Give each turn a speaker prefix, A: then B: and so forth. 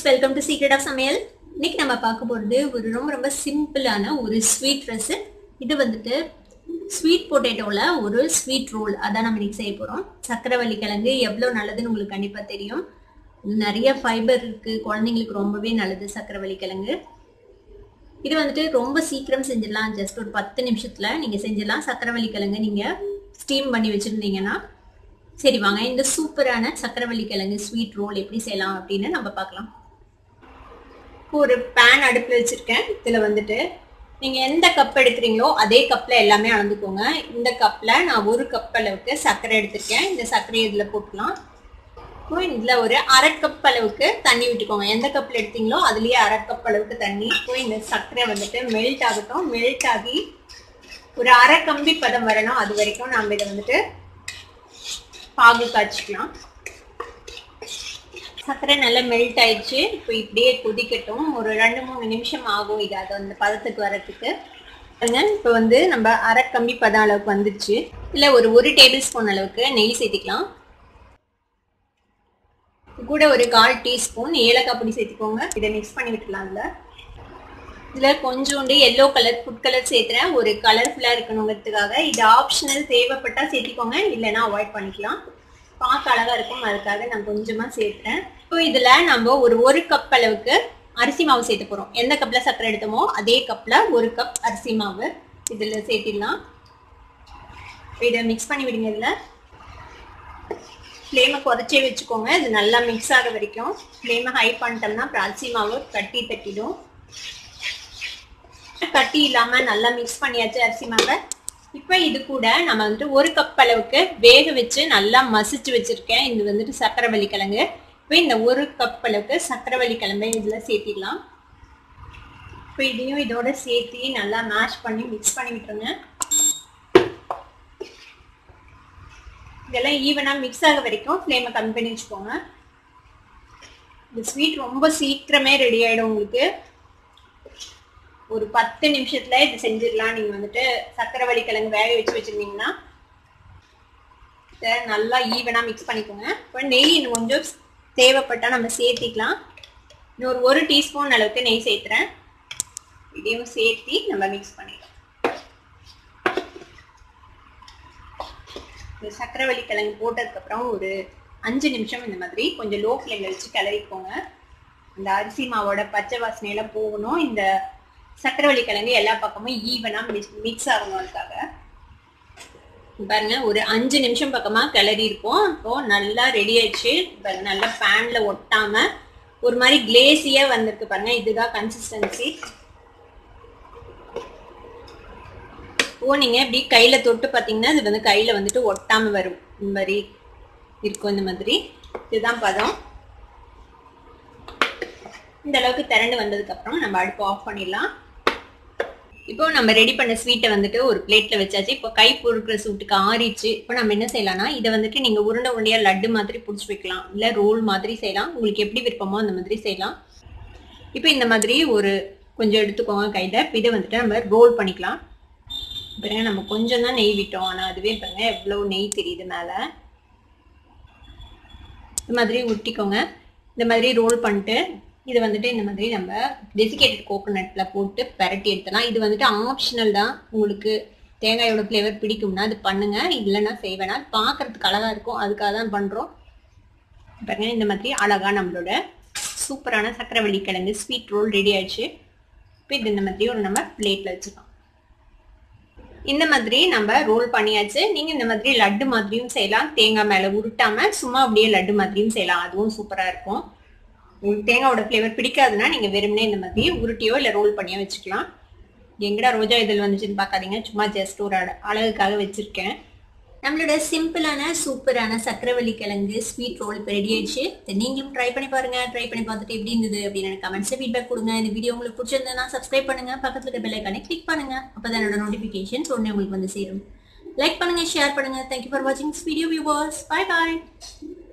A: welcome to secret of சமையல் இன்னைக்கு நம்ம பார்க்க போகிறது ஒரு ரொம்ப ரொம்ப சிம்பிளான ஒரு ஸ்வீட் ரெசிபி இது வந்துட்டு ஸ்வீட் பொட்டேட்டோவில் ஒரு ஸ்வீட் ரோல் அதான் நம்ம இன்னைக்கு செய்ய போகிறோம் சக்கரவள்ளி கிழங்கு எவ்வளோ நல்லதுன்னு உங்களுக்கு கண்டிப்பாக தெரியும் இது நிறைய ஃபைபர் இருக்குது குழந்தைங்களுக்கு ரொம்பவே நல்லது சக்கரவள்ளி கிழங்கு இது வந்துட்டு ரொம்ப சீக்கிரம் செஞ்சிடலாம் ஜஸ்ட் ஒரு பத்து நிமிஷத்தில் நீங்கள் செஞ்சிடலாம் சக்கரவள்ளி கிழங்கு நீங்கள் ஸ்டீம் பண்ணி வச்சுருந்தீங்கன்னா சரி வாங்க இந்த சூப்பரான சக்கரவள்ளி கிழங்கு ஸ்வீட் ரோல் எப்படி செய்யலாம் அப்படின்னு நம்ம பார்க்கலாம் ஒரு பேன் அடுப்பில் வச்சுருக்கேன் இதில் வந்துட்டு நீங்கள் எந்த கப் எடுக்கிறீங்களோ அதே கப்பில் எல்லாமே அளந்துக்கோங்க இந்த கப்பில் நான் ஒரு கப் அளவுக்கு சர்க்கரை எடுத்திருக்கேன் இந்த சர்க்கரையை இதில் போட்டுக்கலாம் இப்போ இதில் ஒரு அரை கப் அளவுக்கு தண்ணி விட்டுக்கோங்க எந்த கப்பில் எடுத்தீங்களோ அதுலேயே அரை கப் அளவுக்கு தண்ணி இப்போ இந்த சர்க்கரை வந்துட்டு மெல்ட் ஆகட்டும் மெல்ட் ஆகி ஒரு அரை கம்பி பதம் வரணும் அது வரைக்கும் நம்ம இதை வந்துட்டு பாகு காய்ச்சிக்கலாம் சர்க்கரை நல்லா மெல்ட் ஆயிடுச்சு இப்போ இப்படியே கொதிக்கட்டும் ஒரு ரெண்டு மூணு நிமிஷம் ஆகும் இது அது அந்த பதத்துக்கு வரத்துக்கு இப்போ வந்து நம்ம அரை கம்பி பதம் அளவுக்கு வந்துச்சு இல்லை ஒரு ஒரு டேபிள் ஸ்பூன் அளவுக்கு நெய் சேர்த்திக்கலாம் கூட ஒரு கால் டீஸ்பூன் ஏலக்காய் பொடி சேர்த்துக்கோங்க இதை மிக்ஸ் பண்ணி விட்டுலாம் இதில் இதில் கொஞ்சோண்டு எல்லோ கலர் ஃபுட் கலர் சேர்த்துறேன் ஒரு கலர்ஃபுல்லாக இருக்கணுங்கிறதுக்காக இது ஆப்ஷனல் தேவைப்பட்டால் சேர்த்திக்கோங்க இல்லைன்னா அவாய்ட் பண்ணிக்கலாம் பார்க்க அழகாக இருக்கும் அதுக்காக நான் கொஞ்சமாக சேர்த்துறேன் இப்போ இதில் நம்ம ஒரு ஒரு கப் அளவுக்கு அரிசி மாவு சேர்த்து போகிறோம் எந்த கப்பில் சர்க்கரை எடுத்தோமோ அதே கப்பில் ஒரு கப் அரிசி மாவு இதில் சேர்த்திடலாம் இதை மிக்ஸ் பண்ணி விடுங்க இதில் ஃப்ளேமை குறைச்சே வச்சுக்கோங்க இது நல்லா மிக்ஸ் ஆக வரைக்கும் ஃப்ளேமை ஹை பண்ணிட்டோம்னா அப்புறம் அரிசி மாவு கட்டி தட்டிடும் கட்டி இல்லாமல் நல்லா மிக்ஸ் பண்ணியாச்சு அரிசி மாவை இப்போ இது கூட நம்ம வந்துட்டு ஒரு கப் அளவுக்கு வேக வச்சு நல்லா மசிச்சு வச்சுருக்கேன் இது வந்துட்டு சக்கரவள்ளி கிழங்கு இப்போ இந்த ஒரு கப் அளவுக்கு சக்கரவள்ளி கிழங்கை இதில் சேர்த்திடலாம் இப்போ இதையும் இதோட சேர்த்து நல்லா மேஷ் பண்ணி மிக்ஸ் பண்ணி விட்டுருங்க இதெல்லாம் ஈவனாக மிக்ஸ் ஆக வரைக்கும் ஃப்ளேமை கம்மி பண்ணி வச்சுக்கோங்க இந்த ஸ்வீட் ரொம்ப சீக்கிரமே ரெடி ஆகிடும் உங்களுக்கு ஒரு பத்து நிமிஷத்துல இது செஞ்சிடலாம் நீங்க வந்துட்டு சக்கரவள்ளி கிழங்கு வேக வச்சு வச்சிருந்தீங்கன்னா இதை நல்லா ஈவனா மிக்ஸ் பண்ணிக்கோங்க இப்போ நெய் இன்னும் கொஞ்சம் தேவைப்பட்டா நம்ம சேர்த்திக்கலாம் இன்னொரு ஒரு டீஸ்பூன் அளவுக்கு நெய் சேர்த்துறேன் இதையும் சேர்த்தி நம்ம மிக்ஸ் பண்ணிடலாம் இந்த சக்கரவள்ளி கிழங்கு போட்டதுக்கப்புறம் ஒரு அஞ்சு நிமிஷம் இந்த மாதிரி கொஞ்சம் லோ ஃப்ளேமில் வச்சு கிளறிக்கோங்க இந்த அரிசி மாவோட பச்சை வாசனையெல்லாம் போகணும் இந்த சக்கரவள்ளி கிழங்கு எல்லா பக்கமும் ஈவனா மிக்ஸ் ஆகணும் அதுக்காக பாருங்க ஒரு அஞ்சு நிமிஷம் பக்கமா கிளறி இருக்கும் இப்போ நல்லா ரெடி ஆயிடுச்சு நல்லா பேன்ல ஒட்டாம ஒரு மாதிரி கிளேசியா வந்திருக்கு பாருங்க இதுதான் கன்சிஸ்டன்சி ஓ நீங்க இப்படி கையில தொட்டு பாத்தீங்கன்னா இது வந்து கையில வந்துட்டு ஒட்டாம வரும் இந்த மாதிரி இருக்கும் இந்த மாதிரி இதுதான் பதம் இந்த அளவுக்கு திரண்டு வந்ததுக்கு அப்புறம் நம்ம அடுப்பு ஆஃப் பண்ணிடலாம் இப்போ நம்ம ரெடி பண்ண ஸ்வீட்டை வந்துட்டு ஒரு பிளேட்ல வச்சாச்சு இப்போ கை பொறுக்கிற சூட்டுக்கு ஆறிச்சு இப்போ நம்ம என்ன செய்யலாம்னா இதை வந்துட்டு நீங்க உருண்டை உருண்டையா லட்டு மாதிரி பிடிச்சி வைக்கலாம் இல்ல ரோல் மாதிரி செய்யலாம் உங்களுக்கு எப்படி விருப்பமோ அந்த மாதிரி செய்யலாம் இப்போ இந்த மாதிரி ஒரு கொஞ்சம் எடுத்துக்கோங்க கையில இதை வந்துட்டு நம்ம ரோல் பண்ணிக்கலாம் பாருங்க நம்ம கொஞ்சம் தான் நெய் விட்டோம் ஆனா அதுவே பாருங்க எவ்வளவு நெய் தெரியுது மேல இந்த மாதிரி உருட்டிக்கோங்க இந்த மாதிரி ரோல் பண்ணிட்டு இது வந்துட்டு இந்த மாதிரி நம்ம டெசிகேட்டட் கோகோனட்ல போட்டு பெரட்டி எடுத்தலாம் இது வந்துட்டு ஆப்ஷனல் தான் உங்களுக்கு தேங்காயோட ஃப்ளேவர் பிடிக்கும்னா அது பண்ணுங்க இல்லைன்னா செய்வேனா பார்க்கறதுக்கு அழகா இருக்கும் அதுக்காக தான் பண்றோம் பாருங்க இந்த மாதிரி அழகா நம்மளோட சூப்பரான சக்கரவள்ளி கிழங்கு ஸ்வீட் ரோல் ரெடி ஆயிடுச்சு இப்போ இது இந்த மாதிரி ஒரு நம்ம பிளேட்ல வச்சுக்கலாம் இந்த மாதிரி நம்ம ரோல் பண்ணியாச்சு நீங்க இந்த மாதிரி லட்டு மாதிரியும் செய்யலாம் தேங்காய் மேல உருட்டாம சும்மா அப்படியே லட்டு மாதிரியும் செய்யலாம் அதுவும் சூப்பரா இருக்கும் உங்களுக்கு தேங்காயோட ஃப்ளேவர் பிடிக்காதுன்னா நீங்கள் வெறுமனே இந்த மாதிரி உருட்டியோ இல்லை ரோல் பண்ணியோ வச்சுக்கலாம் எங்கடா ரோஜா இதழ் வந்துச்சுன்னு பார்க்காதீங்க சும்மா ஜஸ்ட் ஒரு அழகுக்காக வச்சுருக்கேன் நம்மளோட சிம்பிளான சூப்பரான சக்கரவள்ளி கிழங்கு ஸ்வீட் ரோல் இப்போ ரெடி ஆயிடுச்சு நீங்களும் ட்ரை பண்ணி பாருங்க ட்ரை பண்ணி பார்த்துட்டு எப்படி இருந்தது அப்படின்னு எனக்கு கமெண்ட்ஸில் ஃபீட்பேக் கொடுங்க இந்த வீடியோ உங்களுக்கு பிடிச்சிருந்ததுன்னா சப்ஸ்கிரைப் பண்ணுங்க பக்கத்தில் இருக்க பெல் ஐக்கானே கிளிக் பண்ணுங்க அப்போ தான் என்னோட நோட்டிஃபிகேஷன்ஸ் உடனே உங்களுக்கு வந்து சேரும் லைக் பண்ணுங்க ஷேர் பண்ணுங்க தேங்க்யூ ஃபார் வாட்சிங் வீடியோ வியூவர்ஸ் பாய் பாய்